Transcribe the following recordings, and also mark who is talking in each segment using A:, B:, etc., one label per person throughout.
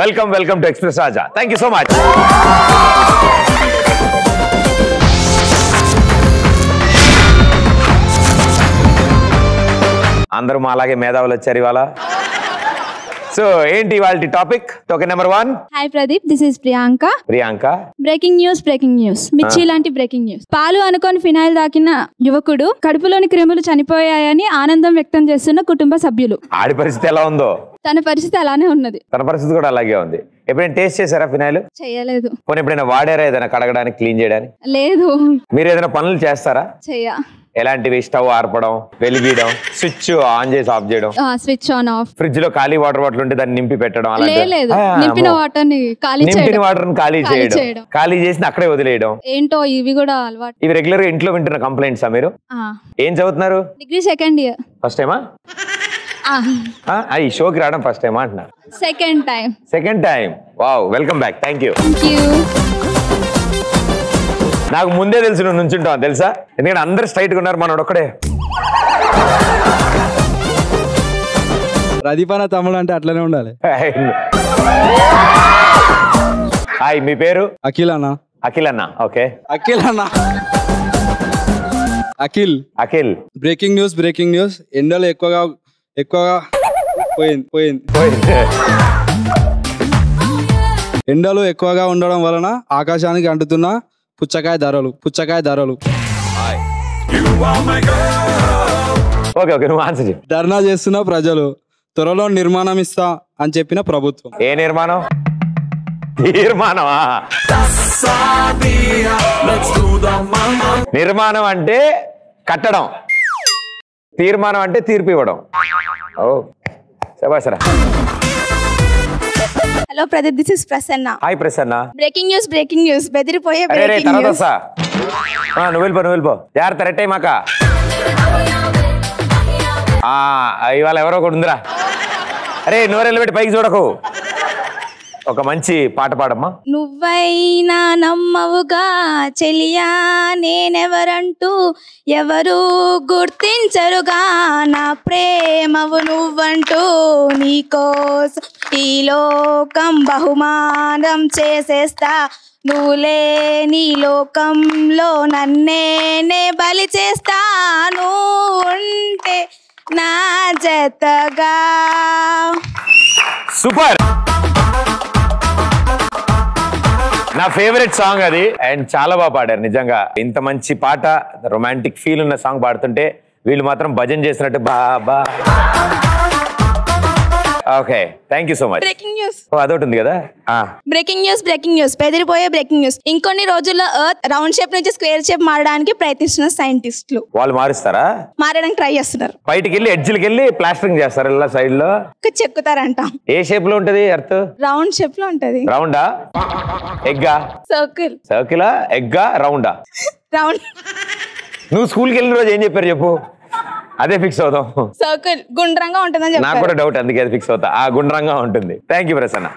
A: Welcome welcome to express Raja thank you so much అందరూ మా అలాగే మేధావులు వచ్చారు ఇవాళ సో ఏంటి ఇవాళ topic token number one
B: hi Pradeep this is Priyanka
A: Priyanka
B: breaking news breaking news మిర్చి లాంటి బ్రేకింగ్ న్యూస్ పాలు అనుకొని ఫినాయిల్ తాకిన యువకుడు కడుపులోని క్రిములు చనిపోయాయని ఆనందం వ్యక్తం చేస్తున్న కుటుంబ సభ్యులు
A: ఆడి పరిస్థితి ఎలా ఉందో
B: తన పరిస్థితి అలానే ఉన్నది
A: తన పరిస్థితి కూడా అలాగే ఉంది ఎప్పుడైనా టేస్ట్ చేశారా ఫినాయిల్
B: చెయ్యలేదు
A: పోనీ ఎప్పుడైనా వాడారా ఏదైనా కడగడానికి క్లీన్ చేయడానికి
B: లేదు
A: మీరు ఏదైనా పనులు చేస్తారా
B: చెయ్య
A: ఎలాంటివి స్టవ్ ఆర్పడం వెలిగియడం స్విచ్ ఆన్ చేసి ఆఫ్ చేయడం
B: స్విచ్ ఆన్ ఆఫ్
A: ఫ్రిడ్జ్ లో ఖాళీ వాటర్ బాటిల్ ఉంటే దాన్ని నింపి పెట్టడం
B: లే-
A: అలాంటివి.
B: లేదు
A: ఆ,
B: నింపిన
A: అమ్మో.
B: వాటర్ ని ఖాళీ
A: నింపిన
B: చేయడం
A: వాటర్ ఖాళీ
B: ఖాళీ
A: చేయడం
B: చేయడం.
A: ఖాళీ చేసి అక్కడే వదిలేయడం
B: ఏంటో ఇవి కూడా అలవాటు
A: ఇవి రెగ్యులర్ గా ఇంట్లో వింటున్న కంప్లైంట్స్ మీరు ఏం చదువుతున్నారు
B: డిగ్రీ సెకండ్ ఇయర్
A: ఫస్ట్ టైమా ఈ షోకి రావడం ఫస్ట్ టైమా అంటున్నా
B: second time
A: second time wow welcome back thank you
B: thank you
A: నాకు ముందే తెలుసు నువ్వు నుంచుంటావు తెలుసా ఎందుకంటే అందరు స్ట్రైట్ గా ఉన్నారు మనోడు ఒక్కడే
C: ప్రదీపన తమ్ముడు అంటే అట్లనే ఉండాలి
A: హాయ్ మీ పేరు
C: అఖిల్ అన్న
A: అఖిల్ అన్న ఓకే
C: అఖిల్ అన్న Akhil
A: Akhil
C: breaking news breaking news ఎండలు ఎక్కువగా ఎక్కువగా పోయింది పోయింది ఎండలు ఎక్కువగా ఉండడం వలన ఆకాశానికి అంటుతున్న పుచ్చకాయ ధరలు పుచ్చకాయ ధరలు
A: ఓకే ఓకే నువ్వు ఆన్సర్ చెప్పు
C: ధర్నా చేస్తున్న ప్రజలు త్వరలో నిర్మాణం ఇస్తా అని చెప్పిన ప్రభుత్వం
A: ఏ నిర్మాణం తీర్మానమా నిర్మాణం అంటే కట్టడం తీర్మానం అంటే తీర్పు ఇవ్వడం ఓ శబాసరా
D: hello Pradeep this is Prasanna
A: hi Prasanna
D: breaking news breaking news బెదిరిపోయే
A: అరే రే
D: బ్రేకింగ్
A: తర్వాత
D: న్యూస్
A: వస్తా ఆ, నువ్వు వెళ్ళిపో నువ్వు వెళ్ళిపో జాగ్రత్త రెట్ అయ్యాక ఇవాళ ఎవరో ఒకటి ఉందిరా అరే నోరెళ్ళు పెట్టి పైకి చూడకు ఒక మంచి పాట పాడమ్మా
D: నువ్వైనా నమ్మవుగా చెలియా నేనెవరంటూ ఎవరు గుర్తించరుగా నా ప్రేమవు నువ్వంటూ నీకోసం ఈ లోకం బహుమానం చేసేస్తా నువ్వులే నీ లోకంలో నన్నేనే బలి చేస్తాను ఉంటే నా జతగా
A: సూపర్ నా ఫేవరెట్ సాంగ్ అది అండ్ చాలా బాగా పాడారు నిజంగా ఇంత మంచి పాట రొమాంటిక్ ఫీల్ ఉన్న సాంగ్ పాడుతుంటే వీళ్ళు మాత్రం భజన చేసినట్టు బాబా okay thank you so much
D: breaking news
A: అదొకటి ఉంది కదా ఆ,
D: బ్రేకింగ్ న్యూస్ బ్రేకింగ్ న్యూస్ బెదిరిపోయే బ్రేకింగ్ న్యూస్ ఇంకొన్ని రోజుల్లో ఎర్త్ రౌండ్ షేప్ నుంచి స్క్వేర్ షేప్ మారడానికి ప్రయత్నిస్తున్న సైంటిస్టులు
A: వాళ్ళు మారుస్తారా
D: మారడానికి ట్రై చేస్తున్నారు
A: బయటికి వెళ్ళి ఎడ్జ్లకి వెళ్ళి ప్లాస్టరింగ్ చేస్తారు ఇలా సైడ్ లో
D: ఇంకా చెక్కుతారంట
A: ఏ షేప్ లో ఉంటది ఎర్త్
D: రౌండ్ షేప్ లో ఉంటది
A: రౌండా ఎగ్గా
D: సర్కిల్
A: సర్కిలా ఎగ్గా రౌండా
D: రౌండ్
A: నువ్వు స్కూల్కి వెళ్ళిన రోజు ఏం చెప్పారు చెప్పు అదే ఫిక్స్ అవుతాం
D: సర్కిల్ గుండ్రంగా ఉంటుందని
A: నాకు
D: చెప్పారు
A: కూడా డౌట్ అందుకే అది ఫిక్స్ అవుతా ఆ గుండ్రంగా ఉంటుంది థ్యాంక్ యూ ప్రసన్న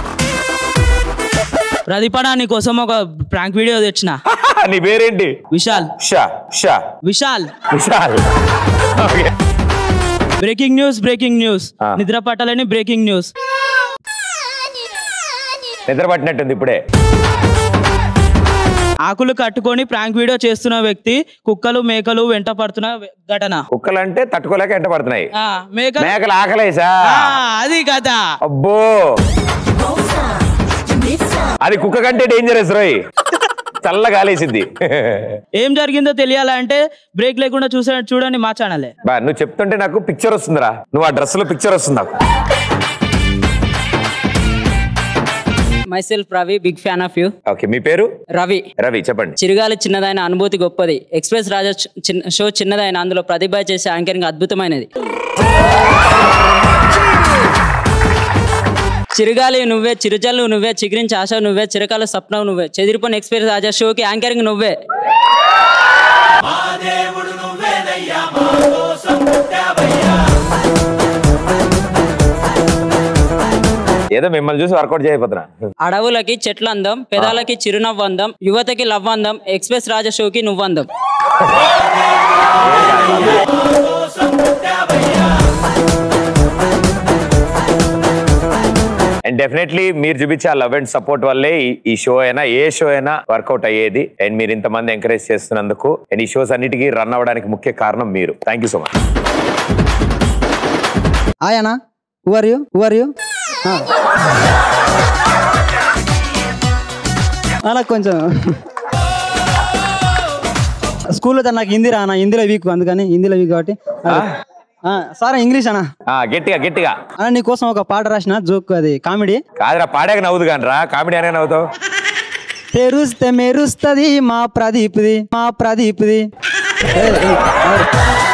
E: ప్రదీపన నీ కోసం ఒక ప్రాంక్ వీడియో తెచ్చిన
A: నీ పేరేంటి
E: Vishal
A: Shah Shah
E: Vishal
A: Vishal okay
E: breaking news breaking news
A: ఆ.
E: నిద్ర పట్టాలని బ్రేకింగ్ న్యూస్
A: నిద్ర పట్టినట్టుంది ఇప్పుడే
E: ఆకులు కట్టుకొని ప్రాంక్ వీడియో చేస్తున్న వ్యక్తి కుక్కలు మేకలు వెంట పడుతున్న ఘటన
A: కుక్కలు అంటే తట్టుకోలేక ఎంట పడుతున్నాయి
E: ఆ, మేక
A: మేకలు ఆకలేసా
E: ఆ, అది కథ
A: అబ్బో అది కుక్క కంటే డేంజరస్ రోయ్ చల్ల గాలేసిద్ది
E: ఏం జరిగిందో తెలియాలంటే బ్రేక్ లేకుండా చూసే చూడండి మా ఛానలే
A: బా నువ్వు చెప్తుంటే నాకు పిక్చర్ వస్తుందిరా నువ్వు ఆ డ్రెస్ లో పిక్చర్ వస్తుంది నాకు
F: myself Ravi big fan of you
A: okay మీ పేరు
F: రవి
A: రవి చెప్పండి
F: చిరుగాలి చిన్నదైన అనుభూతి గొప్పది ఎక్స్ప్రెస్ రాజా చ- చిన్న షో చిన్నదైన అందులో ప్రతిభ చేసే యాంకరింగ్ అద్భుతమైనది చిరుగాలి నువ్వే చిరుజల్లు నువ్వే చిగురించి ఆశ నువ్వే చిరకాల స్వప్నం నువ్వే చెదిరిపోయిన ఎక్స్ప్రెస్ రాజా షోకి యాంకరింగ్ నువ్వే
A: ఏదో మిమ్మల్ని చూసి వర్కౌట్ చేయబోతున్నా
F: అడవులకి చెట్ల అందం పెదాలకి చిరునవ్వు అందం యువతకి లవ్ అందం ఎక్స్ప్రెస్ రాజా షోకి నువ్వు అందం
A: అండ్ డెఫినెట్లీ మీరు చూపించే ఆ లవ్ అండ్ సపోర్ట్ వల్లే ఈ- ఈ షో అయినా ఏ షో అయినా వర్కౌట్ అయ్యేది అండ్ మీరు ఇంతమంది ఎంకరేజ్ చేస్తున్నందుకు అండ్ ఈ షోస్ అన్నిటికీ రన్ అవ్వడానికి ముఖ్య కారణం మీరు థ్యాంక్ యూ సో మచ్
G: ఆయనా who are you who are you నాకు కొంచెం స్కూల్లో తను నాకు హిందీ రానా హిందీలో వీక్ అందుకని హిందీలో వీక్ కాబట్టి ఆ, సార్ ఇంగ్లీష్ అన్నా
A: ఆ, గట్టిగా గట్టిగా
G: అన్న నీకోసం ఒక పాట రాసిన జోక్ అది కామెడీ
A: కాదురా పాడాక నవ్వుదు కానీ రా కామెడీ అనే నవ్వుతావు
G: తెరుస్తే మెరుస్తది మా ప్రదీప్ది మా ప్రదీప్ది ఏ, ఏ, ఎవరు?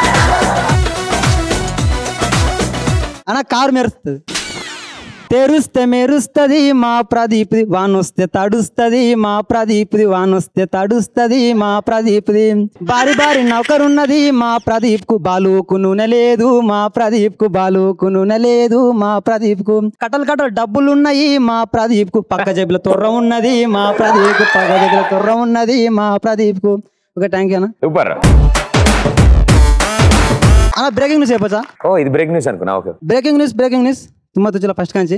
G: అన్న కారు మెరుస్తుంది తెరుస్తే మెరుస్తది మా ప్రదీప్ది వానొస్తే తడుస్తది మా ప్రదీప్ది వానొస్తే తడుస్తది మా ప్రదీప్ది బారి బారి నౌకరున్నది మా ప్రదీప్ కు బాలుకు నూనె లేదు మా ప్రదీప్ కు బాలుకు నూనె లేదు మా ప్రదీప్ కు కట్టలు కట్టలు డబ్బులు ఉన్నాయి మా ప్రదీప్ కు పక్క జేబుల తొర్ర ఉన్నది మా ప్రదీప్ కు పక్క జేబుల తొర్ర ఉన్నది మా ప్రదీప్ కు ఓకే థ్యాంక్ యూ అన్న
A: సూపర్
G: అన్న బ్రేకింగ్ న్యూస్ చెప్పచ్చా
A: ఓ ఇది బ్రేక్ న్యూస్ అనుకున్నా okay
G: breaking news breaking news తుమ్మ తుచ్చుల ఫస్ట్ కాంచి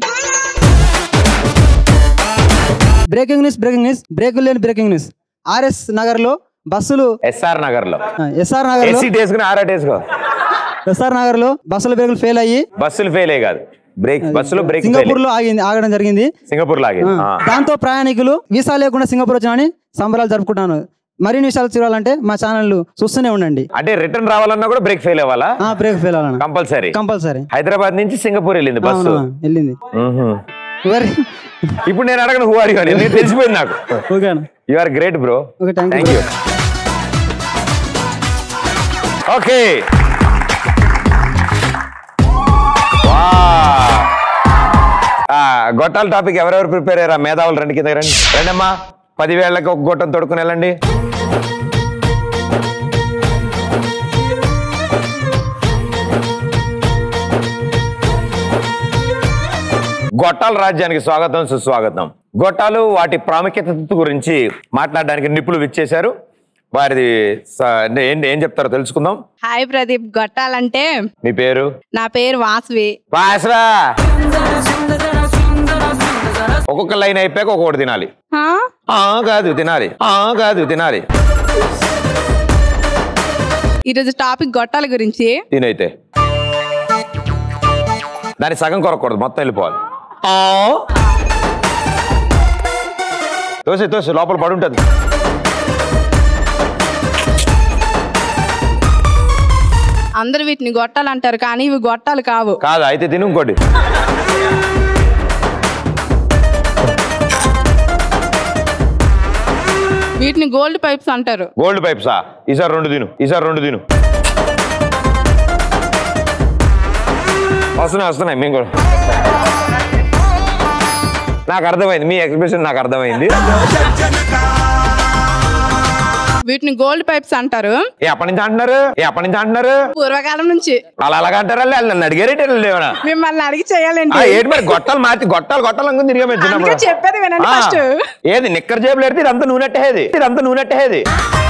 G: బ్రేకింగ్ న్యూస్ బ్రేకింగ్ న్యూస్ బ్రేకులు లేని బ్రేకింగ్ న్యూస్ ఆర్ఎస్ నగర్ లో బస్సులు
A: ఎస్ఆర్ నగర్ లో
G: ఎస్ఆర్ నగర్ లో
A: ఎస్సీ వేసుకుని ఆర్ఆర్ వేసుకో
G: ఎస్ఆర్ నగర్ లో బస్సుల బ్రేకులు ఫెయిల్ అయ్యి
A: బస్సులు ఫెయిల్ అయ్యి కాదు బ్రేక్ బస్సులో బ్రేక్
G: సింగపూర్ లో ఆగింది ఆగడం జరిగింది
A: సింగపూర్ లాగే
G: ఆ, దాంతో ప్రయాణికులు వీసా లేకుండా సింగపూర్ వచ్చినామని సంబరాలు జరుపుకుంటాను మరిన్ని విషయాలు చూడాలంటే మా ఛానల్ చూస్తూనే ఉండండి
A: అంటే రిటర్న్ రావాలన్నా కూడా బ్రేక్ ఫెయిల్ అవ్వాలా
G: ఆ బ్రేక్ ఫెయిల్ అవ్వాలన్న
A: కంపల్సరీ
G: కంపల్సరీ
A: హైదరాబాద్ నుంచి సింగపూర్ వెళ్ళింది బస్సు
G: అవునా వెళ్ళింది
A: మ్హూ.
G: వెరీ
A: ఇప్పుడు నేను అడగను హూ ఆర్ యూ అని నేను తెలిసిపోయింది నాకు
G: ఓకే అన్న
A: you are great bro
G: okay thank
A: thank
G: you
A: you okay గొట్టాల టాపిక్ ఎవరెవరు ప్రిపేర్ అయ్యారా మేధావులు రండి కింద రండి రండమ్మా పదివేళ్ళకి ఒక గొట్టం తొడుకుని వెళ్ళండి గొట్టాల రాజ్యానికి స్వాగతం సుస్వాగతం గొట్టాలు వాటి ప్రాముఖ్యత గురించి మాట్లాడడానికి నిపుణులు విచ్చేశారు వారిది స- ఏం ఏం చెప్తారో తెలుసుకుందాం
D: హాయ్ ప్రదీప్ గొట్టాలంటే
A: మీ పేరు
D: నా పేరు వాసవి
A: వాసరా ఒక్కొక్క లైన్ అయిపోయాక ఒక్కొక్కటి తినాలి
D: హా?
A: ఆ కాదు తినాలి ఆ కాదు తినాలి
D: ఈరోజు టాపిక్ గొట్టాల గురించి
A: తినైతే దాని సగం కొరకూడదు మొత్తం వెళ్ళిపోవాలి ఆ. తోసి తోసి లోపల పడి ఉంటుంది
D: అందరు వీటిని గొట్టాలు అంటారు కానీ ఇవి గొట్టాలు కావు
A: కాదు అయితే తిను ఇంకోటి
D: వీటిని గోల్డ్ పైప్స్ అంటారు
A: గోల్డ్ పైప్సా ఈసారి రెండు తిను ఈసారి రెండు తిను వస్తున్నాయి వస్తున్నాయి మేము కూడా నాకు అర్థమైంది మీ ఎక్స్ప్రెషన్ నాకు అర్థమైంది
D: వీటిని గోల్డ్ పైప్స్ అంటారు
A: ఏ అప్పటి నుంచి అంటున్నారు ఏ అప్పటి నుంచి అంటున్నారు
D: పూర్వకాలం నుంచి
A: అలా అలాగ అంటారా వాళ్ళు నన్ను అడిగారేంటి లేవనా
D: మిమ్మల్ని అడిగి
A: ఆ,
D: చేయాలండి
A: ఏంటి మరి గొట్టాలు మార్చి గొట్టాలు గొట్టాలు అనుకుని తిరిగా మేము చిన్నప్పుడు
D: అందుకే చెప్పేది వినండి
A: ఆ,
D: ఫస్ట్
A: ఏది నిక్కర్ జేబులు పెడితే ఇదంతా నూనెట్టేది ఇదంతా నూనెట్టేది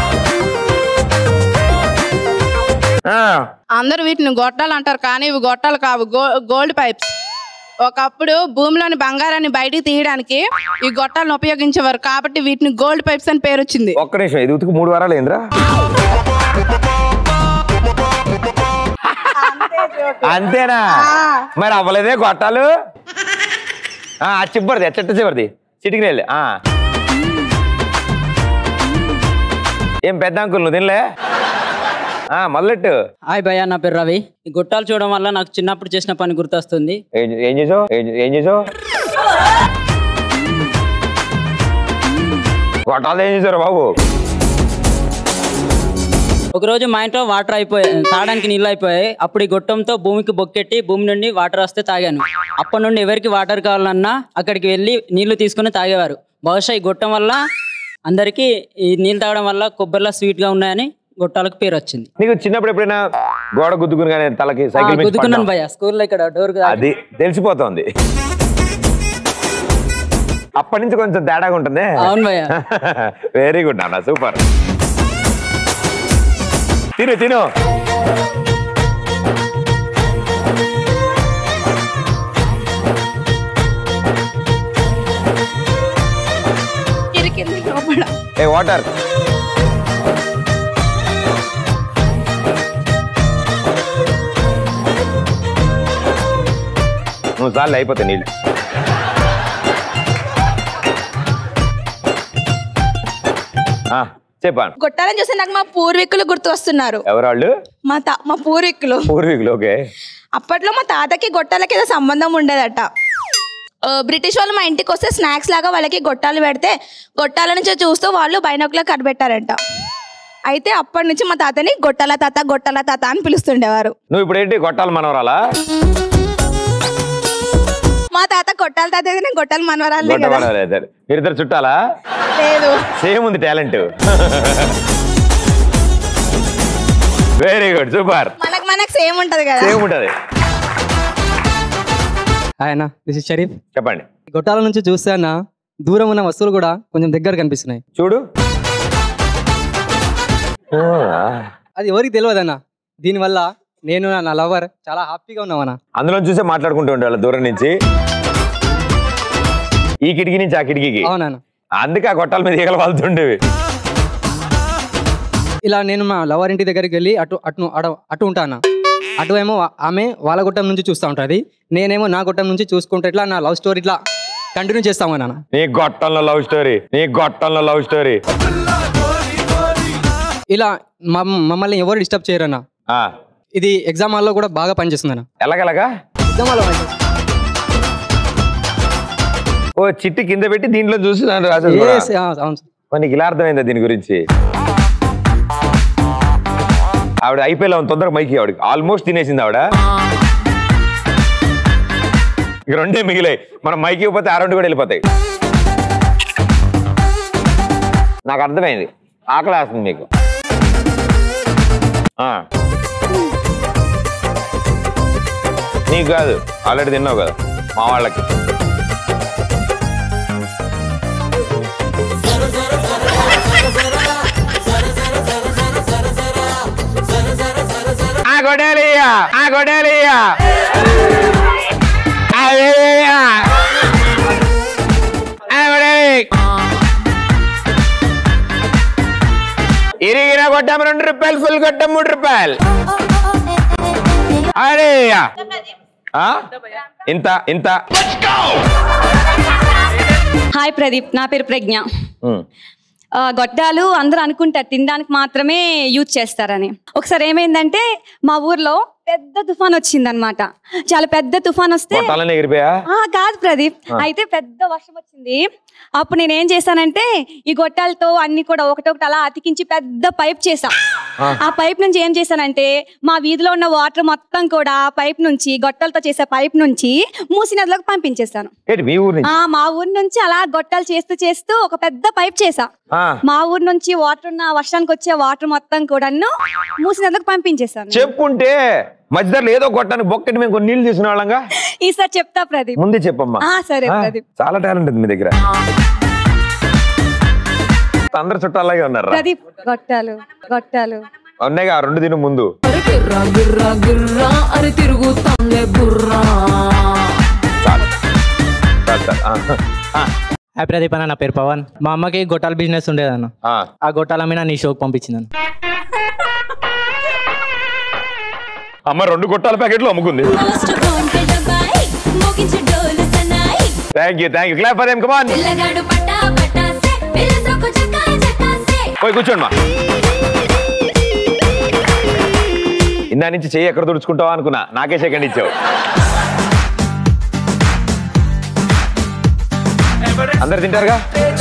A: ఆ,
D: అందరూ వీటిని గొట్టాలు అంటారు కానీ ఇవి గొట్టాలు కావు గో- గోల్డ్ పైప్స్ ఒకప్పుడు భూమిలోని బంగారాన్ని బయటికి తీయడానికి ఈ గొట్టాలను ఉపయోగించేవారు కాబట్టి వీటిని గోల్డ్ పైప్స్ అని పేరు వచ్చింది
A: ఒక్క నిమిషం ఇది ఉతుకు మూడు వారాలు ఏంద్రా అంతేనా మరి అవ్వలేదే గొట్టాలు ఆ ఆ చివరిది ఆ చెట్ట చివరిది చిటికి వెళ్ళి ఆ ఏం పెద్ద అంకుల్ నువ్వు తినలే ఆ మొదలెట్టు
F: హాయ్ భయ్య నా పేరు రవి ఈ గుట్టాలు చూడడం వల్ల నాకు చిన్నప్పుడు చేసిన పని గుర్తొస్తుంది
A: ఏం ఏం చేసావు ఏం- ఏం చేసావు గొట్టాలు ఏం చేశారు బాబు
F: ఒకరోజు మా ఇంట్లో వాటర్ అయిపోయాయి తాగడానికి నీళ్ళు అయిపోయాయి అప్పుడు ఈ గొట్టంతో భూమికి బొక్కెట్టి భూమి నుండి వాటర్ వస్తే తాగాను అప్పటి నుండి ఎవరికి వాటర్ కావాలన్నా అక్కడికి వెళ్ళి నీళ్లు తీసుకుని తాగేవారు బహుశా ఈ గొట్టం వల్ల అందరికీ ఈ నీళ్ళు తాగడం వల్ల కొబ్బరిలా స్వీట్గా ఉన్నాయని గొట్టాలకు పేరు వచ్చింది
A: నీకు చిన్నప్పుడు ఎప్పుడైనా గోడ గుద్దుకుని కానీ తలకి
F: ఆ,
A: సైకిల్ మీద
F: గుద్దుకున్నాను
A: పడ్డావా?
F: భయ్య స్కూల్లో ఇక్కడ డోర్
A: అది తెలిసిపోతుంది అప్పటి నుంచి కొంచెం తేడాగా ఉంటుంది
F: అవును భయ్య
A: వెరీ గుడ్ అన్న సూపర్ తిను తిను ఏ వాటర్ నువ్వు చాలు అయిపోతాయి నీళ్ళు ఆ, చెప్పాను
D: గొట్టాలని చూస్తే నాకు మా పూర్వీకులు గుర్తు వస్తున్నారు
A: ఎవరాళ్ళు
D: మా తా మా పూర్వీకులు
A: పూర్వీకులు ఓకే
D: అప్పట్లో మా తాతకి గొట్టాలకి ఏదో సంబంధం ఉండేదట ఆ, బ్రిటిష్ వాళ్ళు మా ఇంటికి వస్తే స్నాక్స్ లాగా వాళ్ళకి గొట్టాలు పెడితే గొట్టాల నుంచి చూస్తూ వాళ్ళు బైనోకులో కనిపెట్టారంట అయితే అప్పటి నుంచి మా తాతని గొట్టాల తాత గొట్టాల తాత అని పిలుస్తుండేవారు
A: నువ్వు ఇప్పుడు ఏంటి గొట్టాలు మనవరాలా
D: మా తాత గొట్టాల తాత అయితే నేను గొట్టాల మనవరాలే
A: గొట్ట
D: కదా
A: మనవరాలు మీరిద్దరు చుట్టాలా
D: లేదు
A: సేమ్ ఉంది టాలెంట్ వెరీ గుడ్ సూపర్
D: మనకు మనకు సేమ్ ఉంటది కదా
A: సేమ్ ఉంటది
G: ఆయన దిస్ ఇస్ షరీఫ్
A: చెప్పండి
G: గొట్టాల నుంచి చూస్తే అన్న దూరం ఉన్న వస్తువులు కూడా కొంచెం దగ్గర కనిపిస్తున్నాయి
A: చూడు ఆ,
G: అది ఎవరికి తెలియదు అన్న దీనివల్ల నేను నా లవర్ చాలా హ్యాపీగా ఉన్నామన్న
A: అందులో చూసే మాట్లాడుకుంటూ ఉండేవాళ్ళు దూరం నుంచి ఈ కిటికీ నుంచి ఆ కిటికీకి
G: అవునన్న
A: అందుకే ఆ గొట్టాల మీద ఈగలు వాళ్తుండేవి
G: ఇలా నేను మా లవర్ ఇంటి దగ్గరికి వెళ్ళి అటు అటు అటు అటు ఉంటాను అటు ఏమో ఆమె వాళ్ళ గుట్టం నుంచి చూస్తూ ఉంటుంది నేనేమో నా గుట్టం నుంచి చూసుకుంటే ఇట్లా నా లవ్ స్టోరీ ఇట్లా కంటిన్యూ చేస్తాము నాన్న
A: నీ గొట్టంలో లవ్ స్టోరీ నీ గొట్టంలో లవ్ స్టోరీ
G: ఇలా మమ్- మమ్మల్ని ఎవరు డిస్టర్బ్ చేయరన్న
A: ఆ,
G: ఇది ఎగ్జామ్ హాల్లో కూడా బాగా పనిచేస్తుంది అన్న
A: ఎలాగెలాగా
G: ఎగ్జామ్ హాల్లో పనిచేస్తుంది.
A: ఓ చిట్టి కింద పెట్టి దీంట్లో చూసి దాన్ని రాసేది కూడా.
G: Yes, ఆ, అవును సార్.
A: మరి నీకు ఇలా అర్థమైందా దీని గురించి ఆవిడ అయిపోయేలా ఉంది తొందరగా మైకి ఆవిడకి ఆల్మోస్ట్ తినేసింది ఆవిడ ఇక రెండే మిగిలాయి మనం మైకి ఇవ్వకపోతే ఆ రెండు కూడా వెళ్ళిపోతాయి నాకు అర్థమైంది ఆకలి వేస్తుంది మీకు ఆ. నీకు కాదు ఆల్రెడీ తిన్నావు కదా మా వాళ్ళకి ఆ గొడవలియా ఆ గొడవలియా ఆ వేలియా ఆ గొడవలి ఇరిగిన కొట్టం రెండు రూపాయలు ఫుల్ కొట్టం మూడు రూపాయలు అరే ఆ? ఇంత ఇంత
H: హాయ్ ప్రదీప్ నా పేరు ప్రజ్ఞ
A: ఉమ్.
H: ఆ, గొడ్డాలు అందరూ అనుకుంటారు తినడానికి మాత్రమే యూజ్ చేస్తారని ఒకసారి ఏమైందంటే మా ఊర్లో పెద్ద తుఫాన్ వచ్చిందనమాట చాలా పెద్ద తుఫాన్ వస్తే
A: కొట్టాలని ఎగిరిపోయా
H: ఆ, కాదు ప్రదీప్ అయితే పెద్ద వర్షం వచ్చింది అప్పుడు నేను ఏం చేశానంటే ఈ గొట్టాలతో అన్ని కూడా ఒకటొకటి అలా అతికించి పెద్ద పైప్ చేసా ఆ పైప్ నుంచి ఏం చేశానంటే మా వీధిలో ఉన్న వాటర్ మొత్తం కూడా ఆ పైప్ నుంచి గొట్టాలతో చేసే పైప్ నుంచి మూసి నదిలోకి పంపించేశాను
A: ఏంటి మీ ఊరి నుంచి
H: ఆ మా ఊరు నుంచి అలా గొట్టాలు చేస్తూ చేస్తూ ఒక పెద్ద పైప్ చేసా
A: ఆ,
H: మా ఊరు నుంచి వాటర్ ఉన్న వర్షానికి వచ్చే వాటర్ మొత్తం కూడాను మూసి నదిలోకి పంపించేశాను
A: చెప్పుంటే మధ్యలో ఏదో కొట్టానికి బొక్కటి మేము కొన్ని నీళ్ళు తీసుకునే వాళ్ళంగా
H: ఈసారి చెప్తా ప్రదీప్
A: ముందే చెప్పమ్మా
H: ఆ, సరే,
A: ఆ,
H: ప్రదీప్.
A: చాలా టాలెంట్ ఉంది మీ దగ్గర అందరు చుట్టాలాగే ఉన్నారు
H: ప్రదీప్ గొట్టాలు గొట్టాలు
A: ఉన్నాయిగా ఆ రెండు తిను ముందు
I: గిర్రా గిర్రా గిర్రా అని తిరుగుతాంలే బుర్రా
A: చాలు చాలు, చాలు. ఆ, ఆ,
E: హాయ్ ప్రదీప్ అన్న నా పేరు పవన్ మా అమ్మకి గొట్టాల బిజినెస్ ఉండేదన్న
A: ఆ.
E: ఆ గొట్టాల మీద నీ షోకి పంపించిందన్న
A: అమ్మ రెండు కొట్టాల ప్యాకెట్లు అమ్ముకుంది
I: మోస్ట్ వాంటెడ్ అబ్బాయి మోగించే డోలు సన్నాయి
A: thank you thank you clap for them come on
I: పిల్లగాడు పటా పటాసే పిల్ల సోకు చక్కా చక్కాసే
A: పోయి కూర్చోండి మా ఇందా నుంచి చెయ్యి ఎక్కడ తుడుచుకుంటావా అనుకున్నా నాకే సెకండ్ ఇచ్చావు అందరు తింటారుగా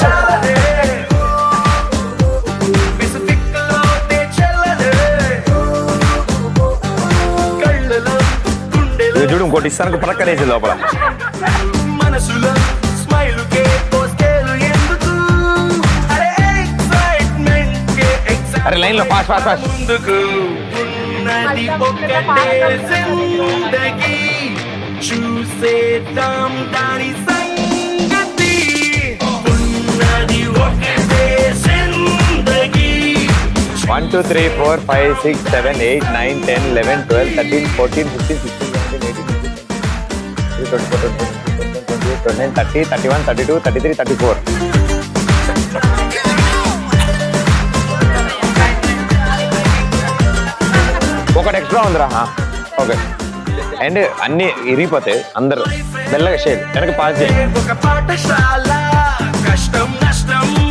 A: ఇది చూడు ఇంకోటి ఇస్తానికి పక్కనేసి లోపల
J: మనసులో స్మైల్ కే పోస్టేలు ఎందుకు అరే ఎక్సైట్మెంట్ కే ఎక్సైట్
A: అరే లైన్ లో ఫాస్ట్ ఫాస్ట్ ఫాస్ట్
J: ముందుకు ఉన్నది ఒక్కటే జిందగీ చూసేద్దాం దాని సంగతి ఉన్నది ఒక్కటే జిందగీ
A: one two three four five six seven eight nine ten eleven twelve thirteen fourteen fifteen sixteen seventeen eighteen twenty four twenty twenty twenty nine thirty thirty one thirty two thirty three thirty four ఒకటి extra ఉందిరా ఆ, okay and అన్ని ఇరిగిపోతాయి అందరు మెల్లగా షేక్ వెనక pass చేయండి
J: ఒక పాఠశాల కష్టం నష్టం